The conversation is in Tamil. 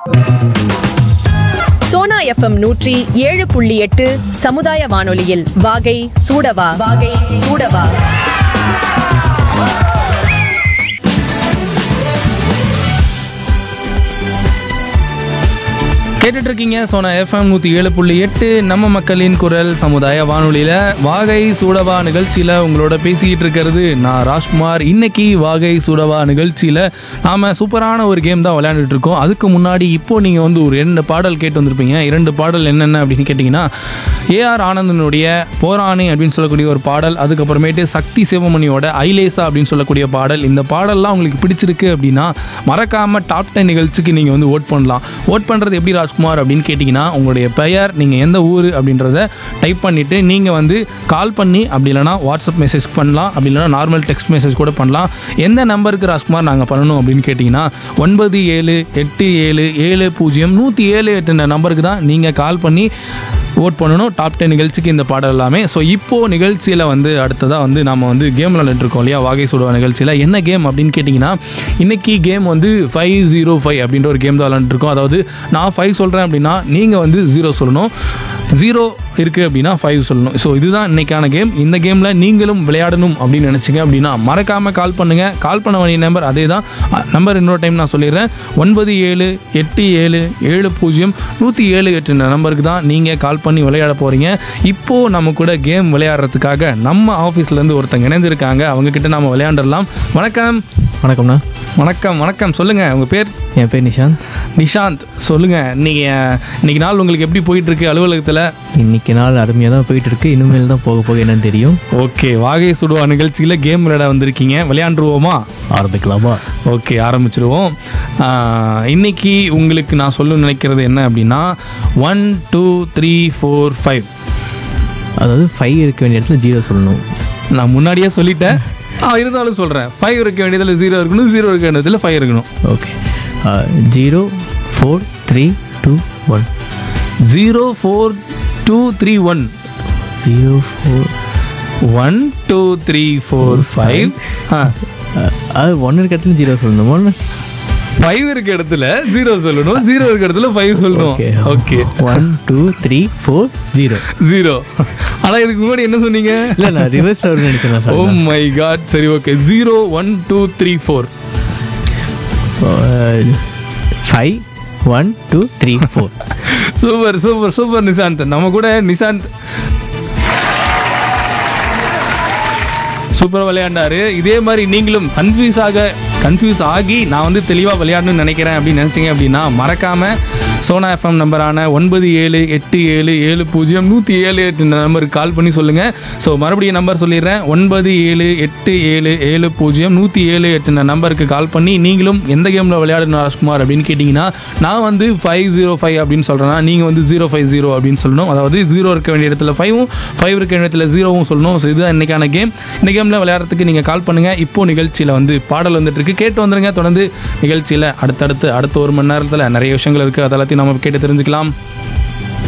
சோனா எஃப்எம் நூற்றி ஏழு புள்ளி எட்டு சமுதாய வானொலியில் வாகை சூடவா வாகை சூடவா கேட்டுட்டு இருக்கீங்க சோனா எஃப்எம் நூற்றி ஏழு புள்ளி எட்டு நம்ம மக்களின் குரல் சமுதாய வானொலியில் வாகை சூடவா நிகழ்ச்சியில் உங்களோட பேசிக்கிட்டு இருக்கிறது நான் ராஜ்குமார் இன்னைக்கு வாகை சூடவா நிகழ்ச்சியில் நாம் சூப்பரான ஒரு கேம் தான் விளையாண்டுட்டு இருக்கோம் அதுக்கு முன்னாடி இப்போ நீங்கள் வந்து ஒரு ரெண்டு பாடல் கேட்டு வந்திருப்பீங்க இரண்டு பாடல் என்னென்ன அப்படின்னு கேட்டிங்கன்னா ஏஆர் ஆனந்தனுடைய போராணி அப்படின்னு சொல்லக்கூடிய ஒரு பாடல் அதுக்கப்புறமேட்டு சக்தி சிவமணியோட ஐலேசா அப்படின்னு சொல்லக்கூடிய பாடல் இந்த பாடல்லாம் உங்களுக்கு பிடிச்சிருக்கு அப்படின்னா மறக்காமல் டாப் டென் நிகழ்ச்சிக்கு நீங்கள் வந்து ஓட் பண்ணலாம் ஓட் பண்ணுறது எப்படி ராஜ்குமார் அப்படின்னு கேட்டிங்கன்னா உங்களுடைய பெயர் நீங்கள் எந்த ஊர் அப்படின்றத டைப் பண்ணிவிட்டு நீங்கள் வந்து கால் பண்ணி அப்படி இல்லைனா வாட்ஸ்அப் மெசேஜ் பண்ணலாம் அப்படி இல்லைனா நார்மல் டெக்ஸ்ட் மெசேஜ் கூட பண்ணலாம் எந்த நம்பருக்கு ராஜ்குமார் நாங்கள் பண்ணணும் அப்படின்னு கேட்டிங்கன்னா ஒன்பது ஏழு எட்டு ஏழு ஏழு பூஜ்ஜியம் நூற்றி ஏழு எட்டுன்ற நம்பருக்கு தான் நீங்கள் கால் பண்ணி ஓட் பண்ணணும் டாப் டென் நிகழ்ச்சிக்கு இந்த பாடல் எல்லாமே ஸோ இப்போது நிகழ்ச்சியில் வந்து அடுத்ததாக வந்து நம்ம வந்து கேம் விளாண்டுருக்கோம் இல்லையா வாகை சுடுவா நிகழ்ச்சியில் என்ன கேம் அப்படின்னு கேட்டிங்கன்னா இன்றைக்கி கேம் வந்து ஃபைவ் ஜீரோ ஃபைவ் அப்படின்ற ஒரு கேம் தான் விளாண்டுருக்கோம் அதாவது நான் ஃபைவ் சொல்கிறேன் அப்படின்னா நீங்கள் வந்து ஜீரோ சொல்லணும் ஜீரோ இருக்குது அப்படின்னா ஃபைவ் சொல்லணும் ஸோ இதுதான் இன்னைக்கான கேம் இந்த கேமில் நீங்களும் விளையாடணும் அப்படின்னு நினச்சிங்க அப்படின்னா மறக்காமல் கால் பண்ணுங்கள் கால் பண்ண வேண்டிய நம்பர் அதே தான் நம்பர் இன்னொரு டைம் நான் சொல்லிடுறேன் ஒன்பது ஏழு எட்டு ஏழு ஏழு பூஜ்ஜியம் நூற்றி ஏழு எட்டு நம்பருக்கு தான் நீங்கள் கால் பண்ணி விளையாட போகிறீங்க இப்போது நம்ம கூட கேம் விளையாடுறதுக்காக நம்ம ஆஃபீஸ்லேருந்து ஒருத்தங்க இணைஞ்சிருக்காங்க அவங்கக்கிட்ட நம்ம விளையாண்டுடலாம் வணக்கம் வணக்கம்ண்ணா வணக்கம் வணக்கம் சொல்லுங்கள் உங்கள் பேர் என் பேர் நிஷாந்த் நிஷாந்த் சொல்லுங்கள் நீங்கள் இன்னைக்கு நாள் உங்களுக்கு எப்படி போயிட்டுருக்கு அலுவலகத்தில் இன்னைக்கு நாள் அருமையாக தான் போயிட்டு இருக்கு இனிமேல் தான் போக போக என்னன்னு தெரியும் ஓகே வாகை சுடுவா நிகழ்ச்சியில் கேம் விளையாட வந்திருக்கீங்க விளையாண்டுருவோமா ஆரம்பிக்கலாமா ஓகே ஆரம்பிச்சிருவோம் ஆஹ், இன்னைக்கு உங்களுக்கு நான் சொல்ல நினைக்கிறது என்ன அப்படின்னா one two three four five அதாவது ஃபைவ் இருக்க வேண்டிய இடத்துல ஜீரோ சொல்லணும் நான் முன்னாடியே சொல்லிட்டேன் ஆ இருந்தாலும் சொல்கிறேன் ஃபைவ் இருக்க வேண்டியதில் ஜீரோ இருக்கணும் ஜீரோ இருக்க வேண்டியதில் ஃபைவ் இருக்கணும் okay zero four three two one zero four two three one zero four one two three four five ஆ அது ஒன்று இருக்க இடத்துல ஜீரோ சொல்லணும் ஒன்று ஃபைவ் இருக்க இடத்துல ஜீரோ சொல்லணும் ஜீரோ இருக்க இடத்துல ஃபைவ் சொல்லணும் okay okay one two three four zero zero ஆனால் இதுக்கு முன்னாடி என்ன சொன்னீங்க இல்லை நான் ரிவர்ஸ் வரும்னு நினச்சேன் ஓ சார் மை காட் சரி okay zero one two three four five one two three four super super super Nishanth நம்ம கூட நிசாந்த் சூப்பராக விளையாண்டாரு இதே மாதிரி நீங்களும் கன்ஃபியூஸ் ஆக கன்ஃபியூஸ் ஆகி நான் வந்து தெளிவாக விளையாடணும்னு நினைக்கிறேன் அப்படின்னு நினச்சிங்க அப்படின்னா மறக்காமல் சோனா எஃப்எம் நம்பரான ஒன்பது ஏழு எட்டு ஏழு ஏழு பூஜ்ஜியம் நூற்றி ஏழு எட்டு நம்பருக்கு கால் பண்ணி சொல்லுங்கள் ஸோ மறுபடியும் நம்பர் சொல்லிடுறேன் ஒன்பது ஏழு எட்டு ஏழு ஏழு பூஜ்ஜியம் நூற்றி ஏழு எட்டு நம்பருக்கு கால் பண்ணி நீங்களும் எந்த கேமில் விளையாடணும் ராஜ்குமார் அப்படின்னு கேட்டிங்கன்னா நான் வந்து ஃபைவ் ஜீரோ ஃபைவ் அப்படின்னு சொல்கிறேன்னா நீங்கள் வந்து ஜீரோ ஃபைவ் ஜீரோ அப்படின்னு சொல்லணும் அதாவது ஜீரோ இருக்க வேண்டிய இடத்துல ஃபைவும் ஃபைவ் இருக்க வேண்டிய இடத்துல ஜீரோவும் சொல்லணும் ஸோ இதுதான் இன்றைக்கான கேம் இந்த கேமில் விளையாடுறதுக்கு நீங்கள் கால் பண்ணுங்கள் இப்போ நிகழ்ச்சியில் வந்து பாடல் வந்துட்டு இருக்கு கேட்டு வந்துருங்க தொடர்ந்து நிகழ்ச்சியில் அடுத்தடுத்து அடுத்த ஒரு மணி நேரத்தில் நிறைய விஷயங்கள் இருக்குது அதை எல்லாத்தையும் நம்ம கேட்டு தெரிஞ்சுக்கலாம்